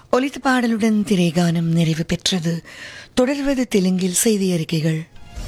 ஒலித்த பாடலுடன் திரைகானம் நிறைவு பெற்றது தொடர்வது தெலுங்கில் செய்தி அறிக்கைகள்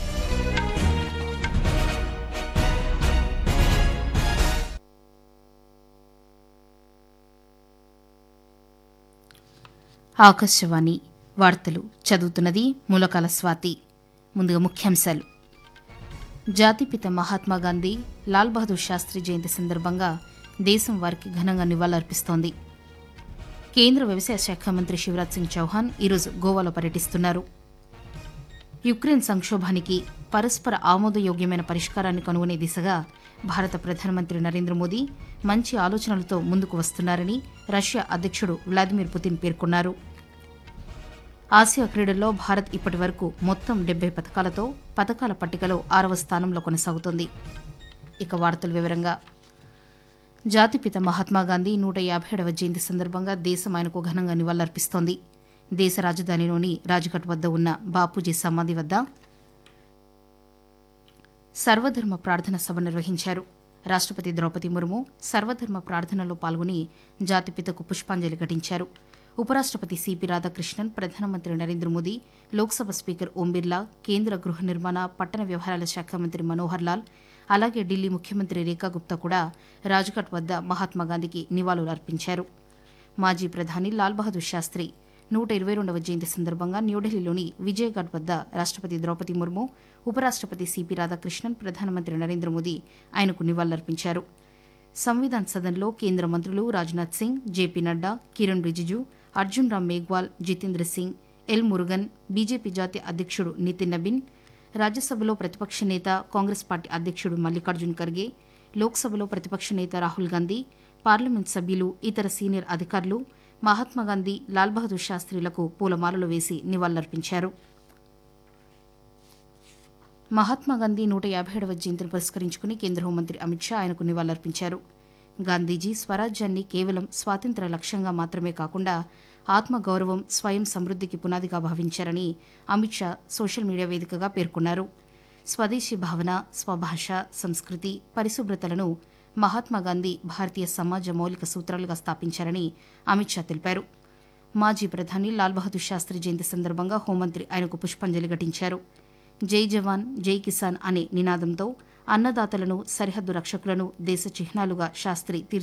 ఆకాశవాణి వార్తలు చదువుతున్నది మూలకాల స్వాతి ముందుగా ముఖ్యాంశాలు జాతిపిత మహాత్మా గాంధీ లాల్ బహదూర్ శాస్త్రి జయంతి సందర్భంగా దేశం వారికి ఘనంగా నివాళులర్పిస్తోంది కేంద్ర వ్యవసాయ శాఖ మంత్రి శివరాజ్ సింగ్ చౌహాన్ ఈరోజు గోవాలో పర్యటిస్తున్నారు యుక్రెయిన్ సంక్షోభానికి పరస్పర ఆమోదయోగ్యమైన పరిష్కారాన్ని కనుగొనే దిశగా భారత ప్రధానమంత్రి నరేంద్ర మోదీ మంచి ఆలోచనలతో ముందుకు వస్తున్నారని రష్యా అధ్యక్షుడు వ్లాదిమిర్ పుతిన్ పేర్కొన్నారు ఆసియా క్రీడల్లో భారత్ ఇప్పటి వరకు మొత్తం డెబ్బై పథకాలతో పథకాల పట్టికలో ఆరవ స్థానంలో కొనసాగుతోంది ఇక వార్తల వివరంగా జాతిపిత మహాత్మాగాంధీ నూట యాభై ఏడవ జయంతి సందర్భంగా దేశం ఆయనకు ఘనంగా నివాళులర్పిస్తోంది దేశ రాజధానిలోని రాజ్ఘాట్ వద్ద ఉన్న బాపూజీ సమాధి వద్ద సర్వధర్మ ప్రార్థన సభ నిర్వహించారు రాష్ట్రపతి ద్రౌపది ముర్ము సర్వధర్మ ప్రార్థనలో పాల్గొని జాతిపితకు పుష్పాంజలి ఘటించారు ఉపరాష్ట్రపతి సిపి రాధాకృష్ణన్ ప్రధానమంత్రి నరేంద్ర మోదీ లోక్సభ స్పీకర్ ఓం బిర్లా కేంద్ర గృహ నిర్మాణ పట్టణ వ్యవహారాల శాఖ మంత్రి మనోహర్ లాల్ అలాగే ఢిల్లీ ముఖ్యమంత్రి రేఖా గుప్తా కూడా రాజ్ఘాట్ వద్ద మహాత్మాగాంధీకి నివాళులు అర్పించారు మాజీ ప్రధాని లాల్ బహదూర్ శాస్త్రి నూట ఇరవై రెండవ జయంతి సందర్భంగా న్యూఢిల్లీలోని విజయఘాట్ వద్ద రాష్ట్రపతి ద్రౌపది ముర్ము ఉపరాష్ట్రపతి సిపి రాధాకృష్ణన్ ప్రధానమంత్రి నరేంద్ర మోదీ ఆయనకు నివాళులర్పించారు సంవిధాన్ సదన్లో కేంద్ర మంత్రులు Rajnath Singh J P Nadda Kiren Rijiju Arjun Ram Meghwal Jitendra Singh L Murugan BJP జాతీయ అధ్యక్షుడు నితిన్ నబిన్ రాజ్యసభలో ప్రతిపక్ష నేత కాంగ్రెస్ పార్టీ అధ్యక్షుడు మల్లికార్జున్ ఖర్గే లోక్సభలో ప్రతిపక్ష నేత రాహుల్ గాంధీ పార్లమెంట్ సభ్యులు ఇతర సీనియర్ అధికారులు మహాత్మాగాంధీ లాల్ బహదూర్ శాస్త్రిలకు పూలమాలలు వేసి నివాళులర్పించారు మహాత్మాగాంధీ నూట యాభై ఏడవ జయంతిని పురస్కరించుకుని కేంద్ర హోంమంత్రి అమిత్ షా ఆయనకు నివాళులర్పించారు గాంధీజీ స్వరాజ్యాన్ని కేవలం స్వాతంత్ర లక్ష్యంగా మాత్రమే కాకుండా ఆత్మగౌరవం స్వయం సమృద్ధికి పునాదిగా భావించారని అమిత్ షా సోషల్ మీడియా వేదికగా పేర్కొన్నారు స్వదేశీ భావన స్వభాష సంస్కృతి పరిశుభ్రతలను మహాత్మాగాంధీ భారతీయ సమాజ మౌలిక సూత్రాలుగా స్థాపించారని అమిత్ షా తెలిపారు మాజీ ప్రధాని లాల్ బహదూర్ శాస్త్రి జయంతి సందర్భంగా హోంమంత్రి ఆయనకు పుష్పాంజలి ఘటించారు జై జవాన్ జై కిసాన్ అనే నినాదంతో అన్నదాతలను సరిహద్దు రక్షకులను దేశ చిహ్నాలుగా శాస్త్రి తీర్చి